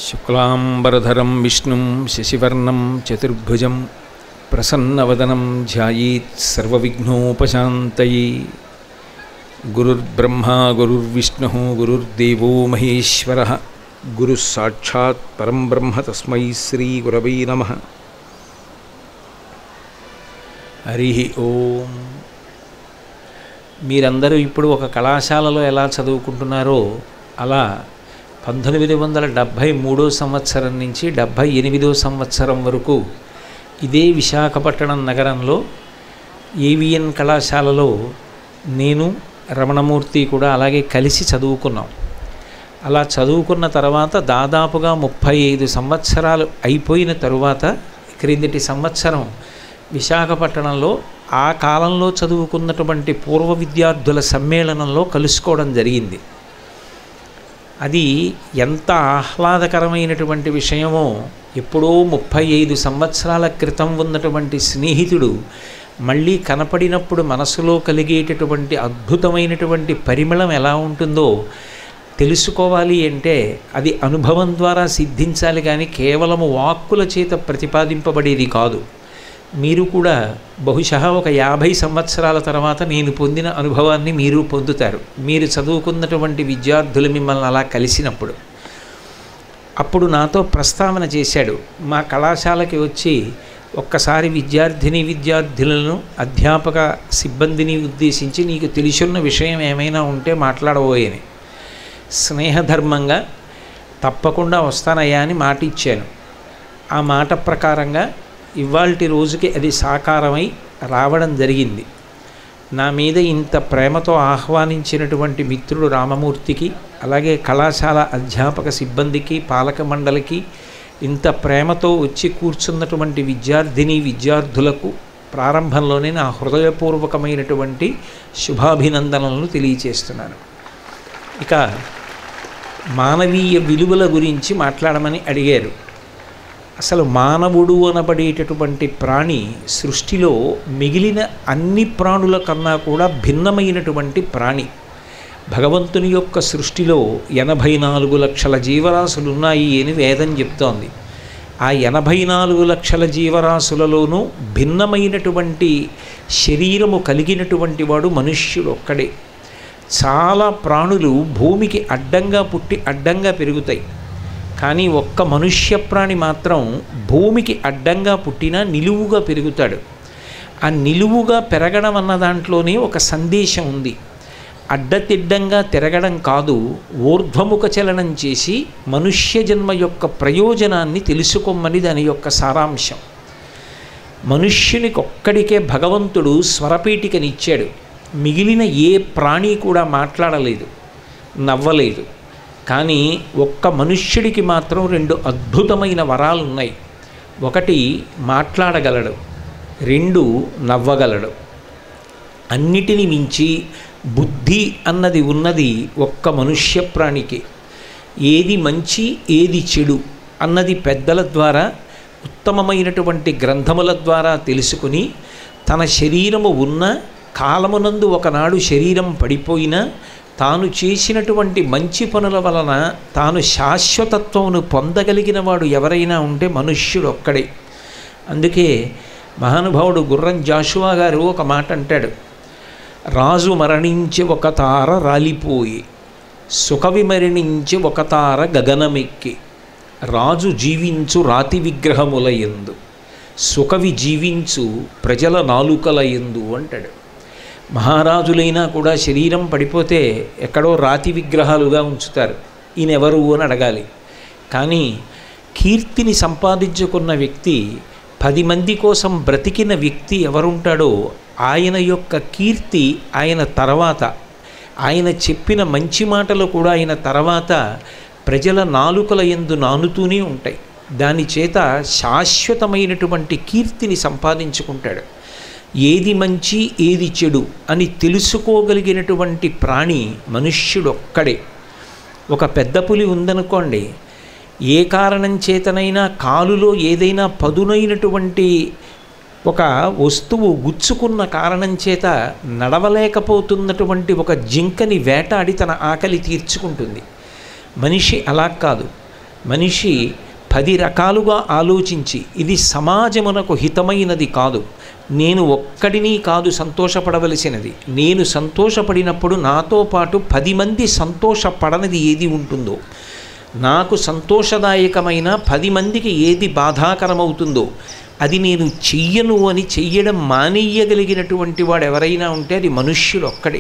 శుక్లాంబరధరం విష్ణుం శశివర్ణం చతుర్భుజం ప్రసన్నవదనం ధ్యాయేత్ సర్వవిఘ్నోపశాంతయే గురుర్బ్రహ్మా గురుర్విష్ణు గురుర్దేవో మహేశ్వర గురు సాక్షాత్ పరం బ్రహ్మ తస్మై శ్రీ గురవై నమ హరి ఓం మీరందరూ ఇప్పుడు ఒక కళాశాలలో ఎలా చదువుకుంటున్నారో అలా పంతొమ్మిది వందల డెబ్భై మూడో సంవత్సరం నుంచి డెబ్భై ఎనిమిదో సంవత్సరం వరకు ఇదే విశాఖపట్నం నగరంలో ఏవిఎన్ కళాశాలలో నేను రమణమూర్తి కూడా అలాగే కలిసి చదువుకున్నాం అలా చదువుకున్న తర్వాత దాదాపుగా ముప్పై ఐదు సంవత్సరాలు అయిపోయిన తరువాత క్రిందటి సంవత్సరం విశాఖపట్నంలో ఆ కాలంలో చదువుకున్నటువంటి పూర్వ విద్యార్థుల సమ్మేళనంలో కలుసుకోవడం జరిగింది అది ఎంత ఆహ్లాదకరమైనటువంటి విషయమో ఎప్పుడో ముప్పై ఐదు సంవత్సరాల క్రితం ఉన్నటువంటి స్నేహితుడు మళ్ళీ కనపడినప్పుడు మనసులో కలిగేటటువంటి అద్భుతమైనటువంటి పరిమళం ఎలా ఉంటుందో తెలుసుకోవాలి అంటే అది అనుభవం ద్వారా సిద్ధించాలి కానీ కేవలము వాక్కుల చేత ప్రతిపాదింపబడేది కాదు మీరు కూడా బహుశా ఒక యాభై సంవత్సరాల తర్వాత నేను పొందిన అనుభవాన్ని మీరు పొందుతారు మీరు చదువుకున్నటువంటి విద్యార్థులు మిమ్మల్ని అలా కలిసినప్పుడు అప్పుడు నాతో ప్రస్తావన చేశాడు మా కళాశాలకి వచ్చి ఒక్కసారి విద్యార్థిని విద్యార్థులను అధ్యాపక సిబ్బందిని ఉద్దేశించి నీకు తెలిసున్న విషయం ఏమైనా ఉంటే మాట్లాడబోయని స్నేహధర్మంగా తప్పకుండా వస్తానయ్యా అని మాట ఇచ్చాను ఆ మాట ప్రకారంగా ఇవాల్టి రోజుకి అది సాకారమై రావడం జరిగింది నా మీద ఇంత ప్రేమతో ఆహ్వానించినటువంటి మిత్రుడు రామమూర్తికి అలాగే కళాశాల అధ్యాపక సిబ్బందికి పాలక మండలికి ఇంత ప్రేమతో వచ్చి కూర్చున్నటువంటి విద్యార్థిని విద్యార్థులకు ప్రారంభంలోనే నా హృదయపూర్వకమైనటువంటి శుభాభినందనలను తెలియచేస్తున్నాను ఇక మానవీయ విలువల గురించి మాట్లాడమని అడిగారు అసలు మానవుడు అనబడేటటువంటి ప్రాణి సృష్టిలో మిగిలిన అన్ని ప్రాణుల కన్నా కూడా భిన్నమైనటువంటి ప్రాణి భగవంతుని యొక్క సృష్టిలో ఎనభై నాలుగు లక్షల జీవరాశులు ఉన్నాయి అని వేదం చెప్తోంది ఆ ఎనభై నాలుగు లక్షల జీవరాశులలోనూ భిన్నమైనటువంటి శరీరము కలిగినటువంటి వాడు మనుష్యుడు ఒక్కడే చాలా ప్రాణులు భూమికి అడ్డంగా పుట్టి అడ్డంగా పెరుగుతాయి కానీ ఒక్క మనుష్య ప్రాణి మాత్రం భూమికి అడ్డంగా పుట్టినా నిలువుగా పెరుగుతాడు ఆ నిలువుగా పెరగడం అన్న దాంట్లోనే ఒక సందేశం ఉంది అడ్డతిడ్డంగా తిరగడం కాదు ఊర్ధ్వముఖ చలనం చేసి మనుష్య జన్మ యొక్క ప్రయోజనాన్ని తెలుసుకోమని దాని యొక్క సారాంశం మనుష్యునికి ఒక్కడికే భగవంతుడు స్వరపీఠికనిచ్చాడు మిగిలిన ఏ ప్రాణి కూడా మాట్లాడలేదు నవ్వలేదు కానీ ఒక్క మనుష్యుడికి మాత్రం రెండు అద్భుతమైన వరాలు ఉన్నాయి ఒకటి మాట్లాడగలడు రెండు నవ్వగలడు అన్నిటిని మించి బుద్ధి అన్నది ఉన్నది ఒక్క మనుష్య ప్రాణికి ఏది మంచి ఏది చెడు అన్నది పెద్దల ద్వారా ఉత్తమమైనటువంటి గ్రంథముల ద్వారా తెలుసుకుని తన శరీరము ఉన్న కాలమునందు ఒకనాడు శరీరం పడిపోయినా తాను చేసినటువంటి మంచి పనుల వలన తాను శాశ్వతత్వమును పొందగలిగిన వాడు ఎవరైనా ఉంటే మనుష్యుడు ఒక్కడే అందుకే మహానుభావుడు గుర్రం జాషువా గారు ఒక మాట అంటాడు రాజు మరణించి ఒక తార రాలిపోయి సుఖవి మరణించి ఒక తార గగనమెక్కి రాజు జీవించు రాతి విగ్రహముల ఎందు సుఖవి జీవించు ప్రజల నాలుకల ఎందు అంటాడు మహారాజులైనా కూడా శరీరం పడిపోతే ఎక్కడో రాతి విగ్రహాలుగా ఉంచుతారు ఈయనెవరు అని అడగాలి కానీ కీర్తిని సంపాదించుకున్న వ్యక్తి పది మంది కోసం బ్రతికిన వ్యక్తి ఎవరుంటాడో ఆయన యొక్క కీర్తి ఆయన తర్వాత ఆయన చెప్పిన మంచి మాటలు కూడా ఆయన తర్వాత ప్రజల నాలుకల ఎందు నానుతూనే ఉంటాయి దాని చేత శాశ్వతమైనటువంటి కీర్తిని సంపాదించుకుంటాడు ఏది మంచి ఏది చెడు అని తెలుసుకోగలిగినటువంటి ప్రాణి మనుష్యుడొక్కడే ఒక పెద్ద పులి ఉందనుకోండి ఏ కారణం చేతనైనా కాలులో ఏదైనా పదునైనటువంటి ఒక వస్తువు గుచ్చుకున్న కారణం చేత నడవలేకపోతున్నటువంటి ఒక జింకని వేటాడి తన ఆకలి తీర్చుకుంటుంది మనిషి అలా కాదు మనిషి పది రకాలుగా ఆలోచించి ఇది సమాజమునకు హితమైనది కాదు నేను ఒక్కడిని కాదు సంతోషపడవలసినది నేను సంతోషపడినప్పుడు నాతో పాటు పది మంది సంతోషపడనిది ఏది ఉంటుందో నాకు సంతోషదాయకమైన పది మందికి ఏది బాధాకరమవుతుందో అది నేను చెయ్యను అని చెయ్యడం మానేయగలిగినటువంటి వాడు ఎవరైనా ఉంటే అది మనుష్యుడు ఒక్కడే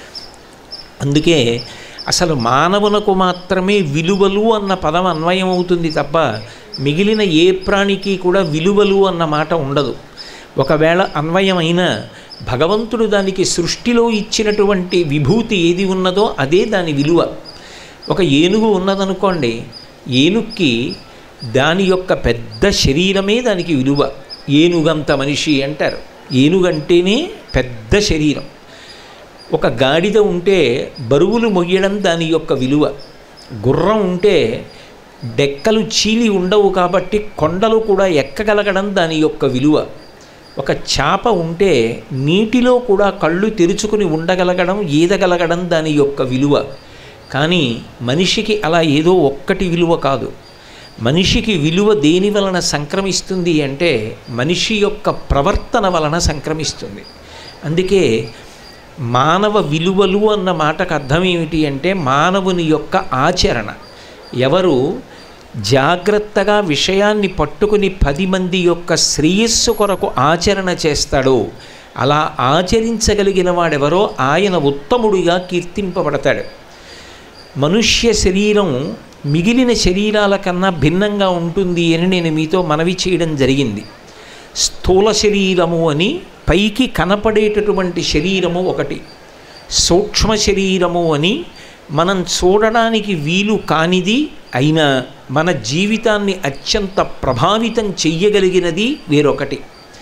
అందుకే అసలు మానవునకు మాత్రమే విలువలు అన్న పదం అన్వయం అవుతుంది తప్ప మిగిలిన ఏ ప్రాణికి కూడా విలువలు అన్న మాట ఉండదు ఒకవేళ అన్వయమైన భగవంతుడు దానికి సృష్టిలో ఇచ్చినటువంటి విభూతి ఏది ఉన్నదో అదే దాని విలువ ఒక ఏనుగు ఉన్నదనుకోండి ఏనుక్కి దాని యొక్క పెద్ద శరీరమే దానికి విలువ ఏనుగంత మనిషి అంటారు ఏనుగంటేనే పెద్ద శరీరం ఒక గాడిద ఉంటే బరువులు మొయ్యడం దాని యొక్క విలువ గుర్రం ఉంటే డెక్కలు చీలి ఉండవు కాబట్టి కొండలు కూడా ఎక్కగలగడం దాని యొక్క విలువ ఒక చేప ఉంటే నీటిలో కూడా కళ్ళు తెరుచుకుని ఉండగలగడం ఈదగలగడం దాని యొక్క విలువ కానీ మనిషికి అలా ఏదో ఒక్కటి విలువ కాదు మనిషికి విలువ దేని వలన సంక్రమిస్తుంది అంటే మనిషి యొక్క ప్రవర్తన వలన సంక్రమిస్తుంది అందుకే మానవ విలువలు అన్న మాటకు అర్థం ఏమిటి అంటే మానవుని యొక్క ఆచరణ ఎవరు జాగ్రత్తగా విషయాన్ని పట్టుకుని పది మంది యొక్క శ్రేయస్సు కొరకు ఆచరణ చేస్తాడో అలా ఆచరించగలిగిన వాడెవరో ఆయన ఉత్తముడిగా కీర్తింపబడతాడు మనుష్య శరీరం మిగిలిన శరీరాల కన్నా భిన్నంగా ఉంటుంది అని నేను మీతో మనవి చేయడం జరిగింది స్థూల శరీరము అని పైకి కనపడేటటువంటి శరీరము ఒకటి సూక్ష్మ శరీరము అని మనం చూడడానికి వీలు కానిది అయినా మన జీవితాన్ని అత్యంత ప్రభావితం చెయ్యగలిగినది వేరొకటి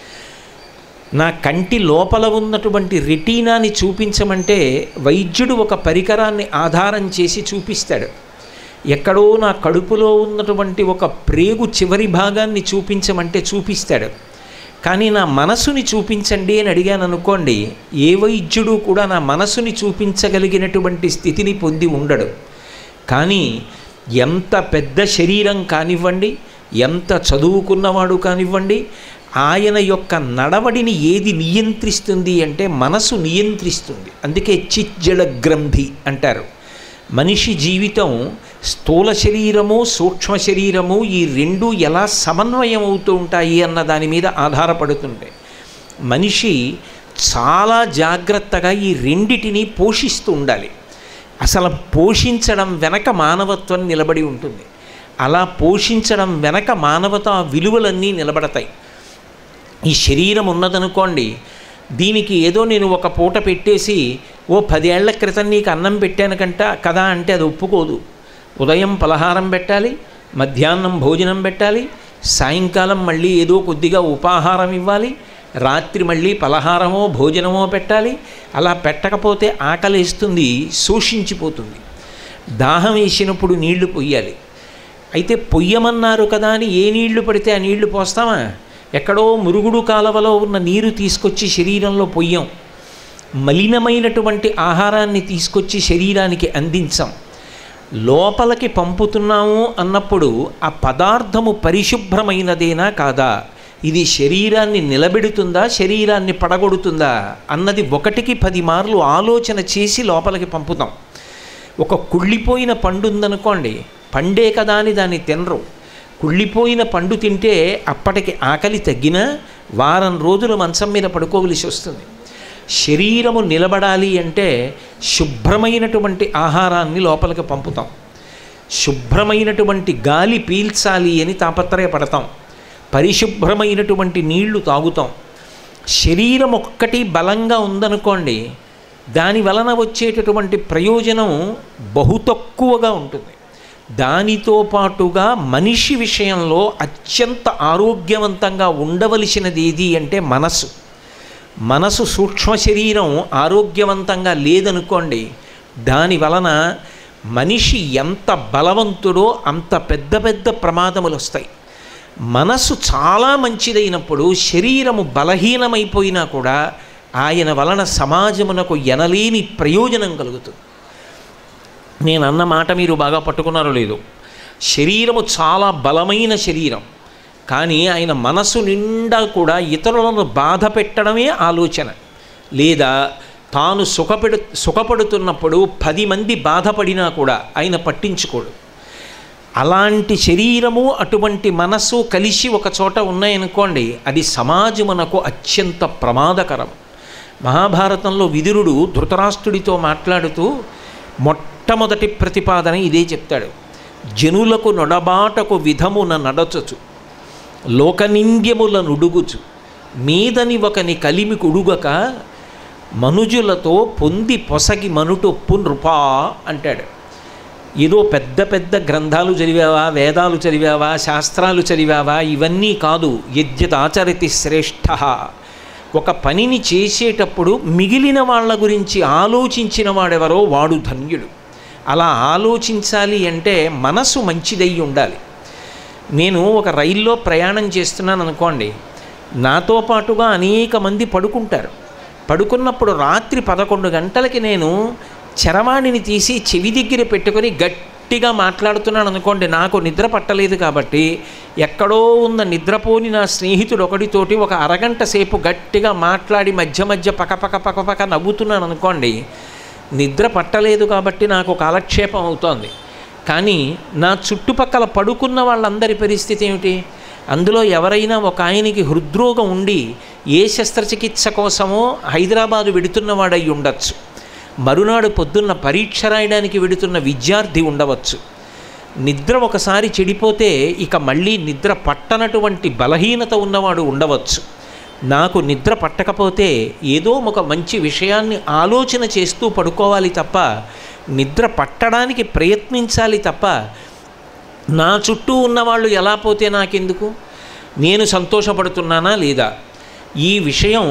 నా కంటి లోపల ఉన్నటువంటి రెటీనాని చూపించమంటే వైద్యుడు ఒక పరికరాన్ని ఆధారం చేసి చూపిస్తాడు ఎక్కడో నా కడుపులో ఉన్నటువంటి ఒక ప్రేగు చివరి భాగాన్ని చూపించమంటే చూపిస్తాడు కానీ నా మనసుని చూపించండి అని అడిగాను అనుకోండి ఏ వైద్యుడు కూడా నా మనసుని చూపించగలిగినటువంటి స్థితిని పొంది ఉండడు కానీ ఎంత పెద్ద శరీరం కానివ్వండి ఎంత చదువుకున్నవాడు కానివ్వండి ఆయన యొక్క నడవడిని ఏది నియంత్రిస్తుంది అంటే మనసు నియంత్రిస్తుంది అందుకే చిజ్జల గ్రంథి అంటారు మనిషి జీవితం స్థూల శరీరము సూక్ష్మ శరీరము ఈ రెండు ఎలా సమన్వయం అవుతూ ఉంటాయి అన్న దాని మీద ఆధారపడుతుండే మనిషి చాలా జాగ్రత్తగా ఈ రెండిటిని పోషిస్తూ ఉండాలి అసలు పోషించడం వెనక మానవత్వం నిలబడి ఉంటుంది అలా పోషించడం వెనక మానవత విలువలన్నీ నిలబడతాయి ఈ శరీరం ఉన్నదనుకోండి దీనికి ఏదో నేను ఒక పూట పెట్టేసి ఓ పదేళ్ల క్రితం నీకు అన్నం పెట్టాను కంట కదా అంటే అది ఒప్పుకోదు ఉదయం పలహారం పెట్టాలి మధ్యాహ్నం భోజనం పెట్టాలి సాయంకాలం మళ్ళీ ఏదో కొద్దిగా ఉపాహారం ఇవ్వాలి రాత్రి మళ్ళీ పలహారమో భోజనమో పెట్టాలి అలా పెట్టకపోతే ఆకలేస్తుంది శోషించిపోతుంది దాహం వేసినప్పుడు నీళ్లు పొయ్యాలి అయితే పొయ్యమన్నారు కదా అని ఏ నీళ్లు పడితే ఆ నీళ్లు పోస్తామా ఎక్కడో మురుగుడు కాలవలో ఉన్న నీరు తీసుకొచ్చి శరీరంలో పొయ్యం మలినమైనటువంటి ఆహారాన్ని తీసుకొచ్చి శరీరానికి అందించాం లోపలికి పంపుతున్నాము అన్నప్పుడు ఆ పదార్థము పరిశుభ్రమైనదేనా కాదా ఇది శరీరాన్ని నిలబెడుతుందా శరీరాన్ని పడగొడుతుందా అన్నది ఒకటికి పది మార్లు ఆలోచన చేసి లోపలికి పంపుతాం ఒక కుళ్ళిపోయిన పండు ఉందనుకోండి పండే కదా అని దాన్ని తినరు కుళ్ళిపోయిన పండు తింటే అప్పటికి ఆకలి తగ్గినా వారం రోజులు మంచం మీద పడుకోవలసి వస్తుంది శరీరము నిలబడాలి అంటే శుభ్రమైనటువంటి ఆహారాన్ని లోపలికి పంపుతాం శుభ్రమైనటువంటి గాలి పీల్చాలి అని తాపత్రయపడతాం పరిశుభ్రమైనటువంటి నీళ్లు తాగుతాం శరీరం ఒక్కటి బలంగా ఉందనుకోండి దాని వలన వచ్చేటటువంటి ప్రయోజనం బహు తక్కువగా ఉంటుంది దానితో పాటుగా మనిషి విషయంలో అత్యంత ఆరోగ్యవంతంగా ఉండవలసినది ఏది అంటే మనసు మనసు సూక్ష్మ శరీరం ఆరోగ్యవంతంగా లేదనుకోండి దాని వలన మనిషి ఎంత బలవంతుడో అంత పెద్ద పెద్ద ప్రమాదములు వస్తాయి మనసు చాలా మంచిదైనప్పుడు శరీరము బలహీనమైపోయినా కూడా ఆయన వలన సమాజమునకు ఎనలేని ప్రయోజనం కలుగుతుంది నేను అన్న మాట మీరు బాగా పట్టుకున్నారో లేదు శరీరము చాలా బలమైన శరీరం కానీ ఆయన మనసు నిండా కూడా ఇతరులను బాధ పెట్టడమే ఆలోచన లేదా తాను సుఖపెడు సుఖపడుతున్నప్పుడు పది మంది బాధపడినా కూడా ఆయన పట్టించుకోడు అలాంటి శరీరము అటువంటి మనస్సు కలిసి ఒక చోట ఉన్నాయనుకోండి అది సమాజమునకు అత్యంత ప్రమాదకరం మహాభారతంలో విదురుడు ధృతరాష్ట్రుడితో మాట్లాడుతూ మొట్టమొదటి ప్రతిపాదన ఇదే చెప్తాడు జనులకు నొడబాటకు విధమున నడచచు లోకనింద్యముల నుడుగుచు మీదని ఒకని కలిమి కుడుగక మనుజులతో పొంది పొసగి మనుటొప్పు నృపా అంటాడు ఏదో పెద్ద పెద్ద గ్రంథాలు చదివావా వేదాలు చదివావా శాస్త్రాలు చదివావా ఇవన్నీ కాదు యద్యదాచరతి శ్రేష్ఠ ఒక పనిని చేసేటప్పుడు మిగిలిన వాళ్ళ గురించి ఆలోచించిన వాడెవరో వాడు ధన్యుడు అలా ఆలోచించాలి అంటే మనసు మంచిదై ఉండాలి నేను ఒక రైల్లో ప్రయాణం చేస్తున్నాను అనుకోండి నాతో పాటుగా అనేక మంది పడుకుంటారు పడుకున్నప్పుడు రాత్రి పదకొండు గంటలకి నేను చరవాణిని తీసి చెవి దగ్గర పెట్టుకొని గట్టిగా మాట్లాడుతున్నాను అనుకోండి నాకు నిద్ర పట్టలేదు కాబట్టి ఎక్కడో ఉన్న నిద్రపోని నా స్నేహితుడు ఒకటితోటి ఒక అరగంట సేపు గట్టిగా మాట్లాడి మధ్య మధ్య పకపక పకపక నవ్వుతున్నాను అనుకోండి నిద్ర పట్టలేదు కాబట్టి నాకు కాలక్షేపం అవుతోంది కానీ నా చుట్టుపక్కల పడుకున్న వాళ్ళందరి పరిస్థితి ఏమిటి అందులో ఎవరైనా ఒక ఆయనకి హృద్రోగం ఉండి ఏ శస్త్రచికిత్స కోసమో హైదరాబాదు వెడుతున్నవాడై ఉండొచ్చు మరునాడు పొద్దున్న పరీక్ష రాయడానికి వెడుతున్న విద్యార్థి ఉండవచ్చు నిద్ర ఒకసారి చెడిపోతే ఇక మళ్ళీ నిద్ర పట్టనటువంటి బలహీనత ఉన్నవాడు ఉండవచ్చు నాకు నిద్ర పట్టకపోతే ఏదో ఒక మంచి విషయాన్ని ఆలోచన చేస్తూ పడుకోవాలి తప్ప నిద్ర పట్టడానికి ప్రయత్నించాలి తప్ప నా చుట్టూ ఉన్నవాళ్ళు ఎలా పోతే నాకెందుకు నేను సంతోషపడుతున్నానా లేదా ఈ విషయం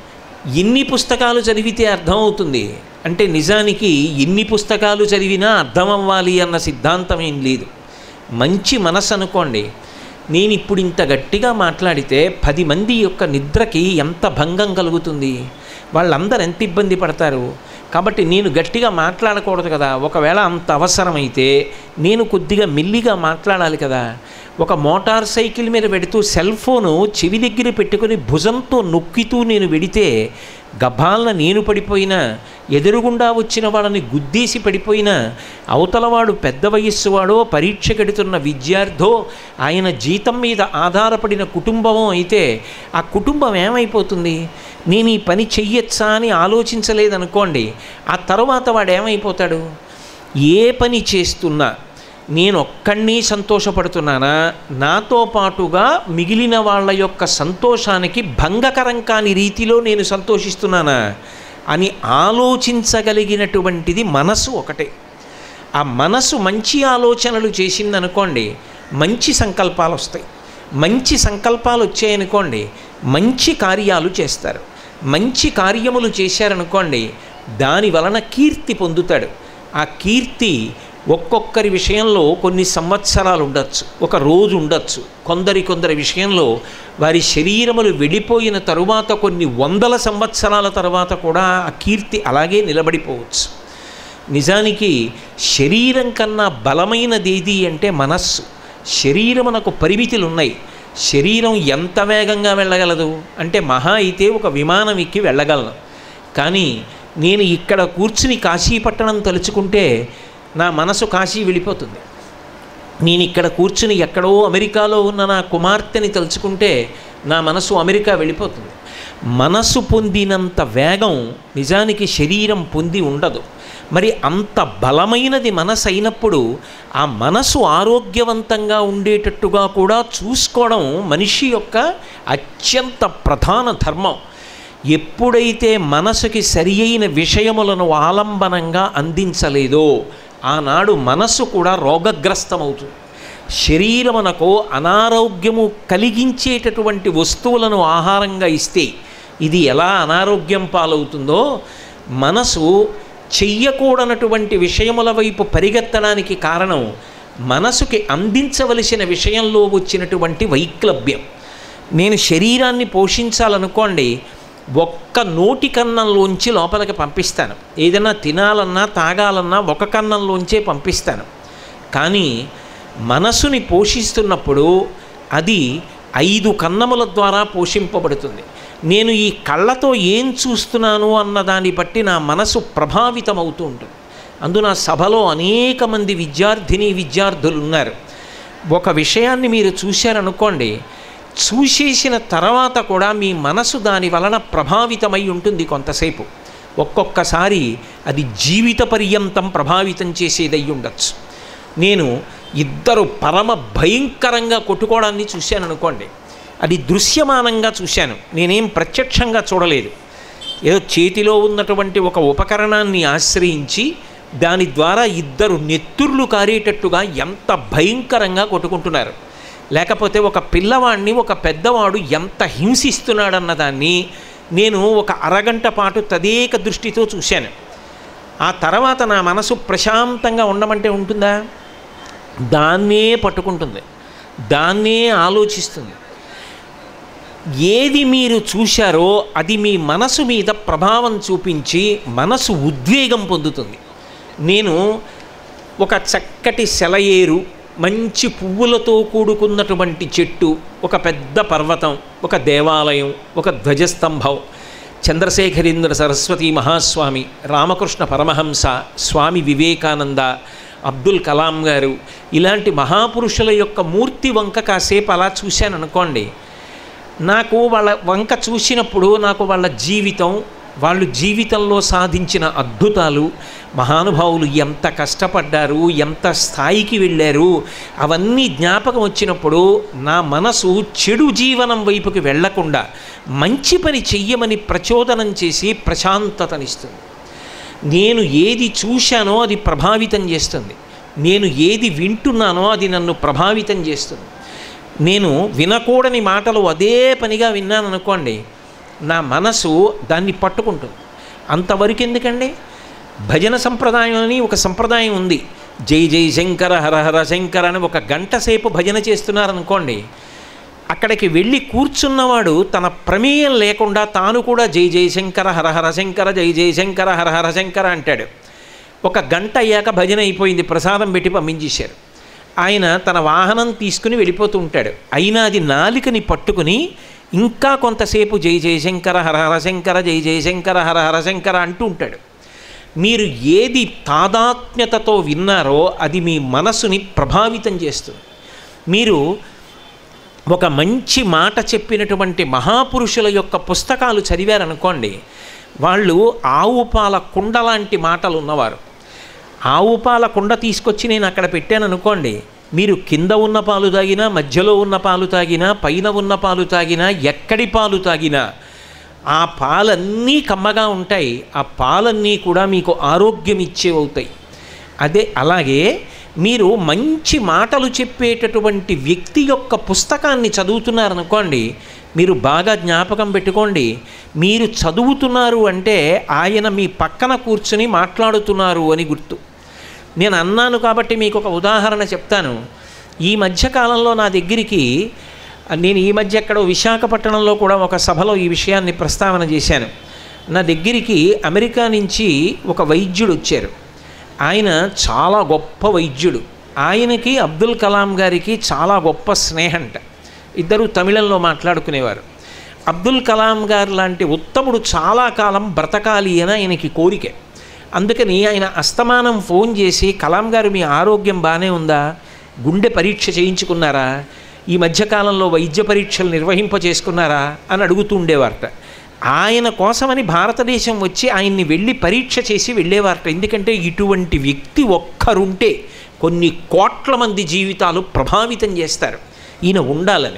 ఎన్ని పుస్తకాలు చదివితే అర్థమవుతుంది అంటే నిజానికి ఎన్ని పుస్తకాలు చదివినా అర్థం అవ్వాలి అన్న సిద్ధాంతం ఏం లేదు మంచి మనసు అనుకోండి నేను ఇప్పుడు ఇంత గట్టిగా మాట్లాడితే పది మంది యొక్క నిద్రకి ఎంత భంగం కలుగుతుంది వాళ్ళందరూ ఎంత ఇబ్బంది పడతారు కాబట్టి నేను గట్టిగా మాట్లాడకూడదు కదా ఒకవేళ అంత అవసరమైతే నేను కొద్దిగా మెల్లిగా మాట్లాడాలి కదా ఒక మోటార్ సైకిల్ మీద పెడుతూ సెల్ ఫోను చెవి దగ్గర పెట్టుకుని భుజంతో నొక్కితూ నేను వెడితే గభాలన నేను పడిపోయినా ఎదురుగుండా వచ్చిన వాళ్ళని గుద్దీసి పడిపోయినా అవతలవాడు పెద్ద వయస్సు వాడో పరీక్ష కడుతున్న విద్యార్థో ఆయన జీతం మీద ఆధారపడిన కుటుంబమో అయితే ఆ కుటుంబం ఏమైపోతుంది నేను ఈ పని చెయ్యొచ్చా అని ఆలోచించలేదనుకోండి ఆ తర్వాత వాడు ఏమైపోతాడు ఏ పని చేస్తున్నా నేను ఒక్కడిని సంతోషపడుతున్నానా నాతో పాటుగా మిగిలిన వాళ్ళ యొక్క సంతోషానికి భంగకరం కాని రీతిలో నేను సంతోషిస్తున్నానా అని ఆలోచించగలిగినటువంటిది మనసు ఒకటే ఆ మనసు మంచి ఆలోచనలు చేసిందనుకోండి మంచి సంకల్పాలు వస్తాయి మంచి సంకల్పాలు వచ్చాయనుకోండి మంచి కార్యాలు చేస్తారు మంచి కార్యములు చేశారనుకోండి దాని వలన కీర్తి పొందుతాడు ఆ కీర్తి ఒక్కొక్కరి విషయంలో కొన్ని సంవత్సరాలు ఉండొచ్చు ఒక రోజు ఉండొచ్చు కొందరి కొందరి విషయంలో వారి శరీరములు వెడిపోయిన తరువాత కొన్ని వందల సంవత్సరాల తర్వాత కూడా ఆ కీర్తి అలాగే నిలబడిపోవచ్చు నిజానికి శరీరం కన్నా బలమైనది ఏది అంటే మనస్సు శరీరమునకు పరిమితులు ఉన్నాయి శరీరం ఎంత వేగంగా వెళ్ళగలదు అంటే మహా అయితే ఒక విమానం ఎక్కి వెళ్ళగలను కానీ నేను ఇక్కడ కూర్చుని కాశీపట్టణం తలుచుకుంటే నా మనసు కాశీ వెళ్ళిపోతుంది నేను ఇక్కడ కూర్చుని ఎక్కడో అమెరికాలో ఉన్న నా కుమార్తెని తలుచుకుంటే నా మనసు అమెరికా వెళ్ళిపోతుంది మనసు పొందినంత వేగం నిజానికి శరీరం పొంది ఉండదు మరి అంత బలమైనది మనసు అయినప్పుడు ఆ మనసు ఆరోగ్యవంతంగా ఉండేటట్టుగా కూడా చూసుకోవడం మనిషి యొక్క అత్యంత ప్రధాన ధర్మం ఎప్పుడైతే మనసుకి సరి అయిన విషయములను ఆలంబనంగా అందించలేదో ఆనాడు మనసు కూడా రోగగ్రస్తమవుతుంది శరీరమునకు అనారోగ్యము కలిగించేటటువంటి వస్తువులను ఆహారంగా ఇస్తే ఇది ఎలా అనారోగ్యం పాలవుతుందో మనసు చెయ్యకూడనటువంటి విషయముల వైపు పరిగెత్తడానికి కారణం మనసుకి అందించవలసిన విషయంలో వచ్చినటువంటి వైక్లభ్యం నేను శరీరాన్ని పోషించాలనుకోండి ఒక్క నోటి కన్నంలోంచి లోపలికి పంపిస్తాను ఏదైనా తినాలన్నా తాగాలన్నా ఒక కన్నంలోంచే పంపిస్తాను కానీ మనసుని పోషిస్తున్నప్పుడు అది ఐదు కన్నముల ద్వారా పోషింపబడుతుంది నేను ఈ కళ్ళతో ఏం చూస్తున్నాను అన్న దాన్ని బట్టి నా మనసు ప్రభావితమవుతూ ఉంటుంది అందున సభలో అనేక మంది విద్యార్థిని విద్యార్థులు ఉన్నారు ఒక విషయాన్ని మీరు చూశారనుకోండి చూసేసిన తర్వాత కూడా మీ మనసు దాని వలన ప్రభావితమై ఉంటుంది కొంతసేపు ఒక్కొక్కసారి అది జీవిత పర్యంతం ప్రభావితం చేసేదై ఉండొచ్చు నేను ఇద్దరు పరమ భయంకరంగా కొట్టుకోవడాన్ని చూశాను అనుకోండి అది దృశ్యమానంగా చూశాను నేనేం ప్రత్యక్షంగా చూడలేదు ఏదో చేతిలో ఉన్నటువంటి ఒక ఉపకరణాన్ని ఆశ్రయించి దాని ద్వారా ఇద్దరు నెత్తుర్లు కారేటట్టుగా ఎంత భయంకరంగా కొట్టుకుంటున్నారు లేకపోతే ఒక పిల్లవాడిని ఒక పెద్దవాడు ఎంత హింసిస్తున్నాడన్న దాన్ని నేను ఒక అరగంట పాటు తదేక దృష్టితో చూశాను ఆ తర్వాత నా మనసు ప్రశాంతంగా ఉండమంటే ఉంటుందా దాన్నే పట్టుకుంటుంది దాన్నే ఆలోచిస్తుంది ఏది మీరు చూశారో అది మీ మనసు మీద ప్రభావం చూపించి మనసు ఉద్వేగం పొందుతుంది నేను ఒక చక్కటి సెలయేరు మంచి పువ్వులతో కూడుకున్నటువంటి చెట్టు ఒక పెద్ద పర్వతం ఒక దేవాలయం ఒక ధ్వజస్తంభం చంద్రశేఖరేంద్ర సరస్వతి మహాస్వామి రామకృష్ణ పరమహంస స్వామి వివేకానంద అబ్దుల్ కలాం గారు ఇలాంటి మహాపురుషుల యొక్క మూర్తి వంక కాసేపు అలా చూశాను అనుకోండి నాకు వాళ్ళ వంక చూసినప్పుడు నాకు వాళ్ళ జీవితం వాళ్ళు జీవితంలో సాధించిన అద్భుతాలు మహానుభావులు ఎంత కష్టపడ్డారు ఎంత స్థాయికి వెళ్ళారు అవన్నీ జ్ఞాపకం వచ్చినప్పుడు నా మనసు చెడు జీవనం వైపుకి వెళ్లకుండా మంచి పని చెయ్యమని ప్రచోదనం చేసి ప్రశాంతతనిస్తుంది నేను ఏది చూశానో అది ప్రభావితం చేస్తుంది నేను ఏది వింటున్నానో అది నన్ను ప్రభావితం చేస్తుంది నేను వినకూడని మాటలు అదే పనిగా విన్నాను అనుకోండి నా మనసు దాన్ని పట్టుకుంటుంది అంతవరకు ఎందుకండి భజన సంప్రదాయం అని ఒక సంప్రదాయం ఉంది జై జై శంకర హర హర శంకర అని ఒక గంట సేపు భజన చేస్తున్నారనుకోండి అక్కడికి వెళ్ళి కూర్చున్నవాడు తన ప్రమేయం లేకుండా తాను కూడా జై జై శంకర హర హర శంకర జై జై శంకర హర హర శంకర అంటాడు ఒక గంట అయ్యాక భజన అయిపోయింది ప్రసాదం పెట్టి పంపించేశారు ఆయన తన వాహనం తీసుకుని వెళ్ళిపోతూ ఉంటాడు అయినా అది నాలికని పట్టుకుని ఇంకా కొంతసేపు జై జయశంకర హర హర శంకర జై జయశంకర హర హర శంకర అంటూ ఉంటాడు మీరు ఏది తాదాత్మ్యతతో విన్నారో అది మీ మనసుని ప్రభావితం చేస్తుంది మీరు ఒక మంచి మాట చెప్పినటువంటి మహాపురుషుల యొక్క పుస్తకాలు చదివారనుకోండి వాళ్ళు ఆవు పాల కుండ లాంటి మాటలు ఉన్నవారు ఆవు పాల కుండ తీసుకొచ్చి నేను అక్కడ పెట్టాను అనుకోండి మీరు కింద ఉన్న పాలు తాగినా మధ్యలో ఉన్న పాలు తాగినా పైన ఉన్న పాలు తాగినా ఎక్కడి పాలు తాగినా ఆ పాలన్నీ కమ్మగా ఉంటాయి ఆ పాలన్నీ కూడా మీకు ఆరోగ్యం ఇచ్చేవవుతాయి అదే అలాగే మీరు మంచి మాటలు చెప్పేటటువంటి వ్యక్తి యొక్క పుస్తకాన్ని చదువుతున్నారనుకోండి మీరు బాగా జ్ఞాపకం పెట్టుకోండి మీరు చదువుతున్నారు అంటే ఆయన మీ పక్కన కూర్చుని మాట్లాడుతున్నారు అని గుర్తు నేను అన్నాను కాబట్టి మీకు ఒక ఉదాహరణ చెప్తాను ఈ మధ్యకాలంలో నా దగ్గరికి నేను ఈ మధ్య ఎక్కడో విశాఖపట్నంలో కూడా ఒక సభలో ఈ విషయాన్ని ప్రస్తావన చేశాను నా దగ్గరికి అమెరికా నుంచి ఒక వైద్యుడు వచ్చారు ఆయన చాలా గొప్ప వైద్యుడు ఆయనకి అబ్దుల్ కలాం గారికి చాలా గొప్ప స్నేహంట ఇద్దరు తమిళంలో మాట్లాడుకునేవారు అబ్దుల్ కలాం గారు లాంటి ఉత్తముడు చాలా కాలం బ్రతకాలి అని ఆయనకి కోరిక అందుకని ఆయన అస్తమానం ఫోన్ చేసి కలాం గారు మీ ఆరోగ్యం బాగానే ఉందా గుండె పరీక్ష చేయించుకున్నారా ఈ మధ్యకాలంలో వైద్య పరీక్షలు నిర్వహింప చేసుకున్నారా అని అడుగుతూ ఉండేవారట ఆయన కోసమని భారతదేశం వచ్చి ఆయన్ని వెళ్ళి పరీక్ష చేసి వెళ్ళేవారట ఎందుకంటే ఇటువంటి వ్యక్తి ఒక్కరుంటే కొన్ని కోట్ల మంది జీవితాలు ప్రభావితం చేస్తారు ఈయన ఉండాలని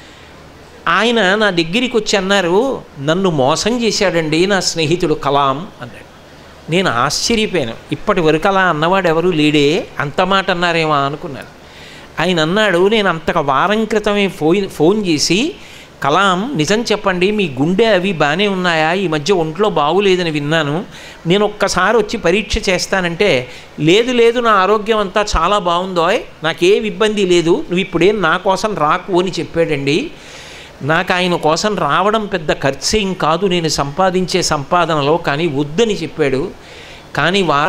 ఆయన నా దగ్గరికి వచ్చి అన్నారు నన్ను మోసం చేశాడండి నా స్నేహితుడు కలాం అన్నాడు నేను ఆశ్చర్యపోయాను ఇప్పటి వరకు అలా అన్నవాడు ఎవరు లేడే అంత మాట అన్నారేమో అనుకున్నాను ఆయన అన్నాడు నేను అంతక వారం క్రితమే ఫోన్ ఫోన్ చేసి కలాం నిజం చెప్పండి మీ గుండె అవి బాగానే ఉన్నాయా ఈ మధ్య ఒంట్లో బాగులేదని విన్నాను నేను ఒక్కసారి వచ్చి పరీక్ష చేస్తానంటే లేదు లేదు నా ఆరోగ్యం అంతా చాలా బాగుందోయ్ నాకేం ఇబ్బంది లేదు నువ్వు ఇప్పుడేం నా కోసం రాకు అని చెప్పాడండి నాకు ఆయన కోసం రావడం పెద్ద ఖర్చేం కాదు నేను సంపాదించే సంపాదనలో కానీ వద్దని చెప్పాడు కానీ వారం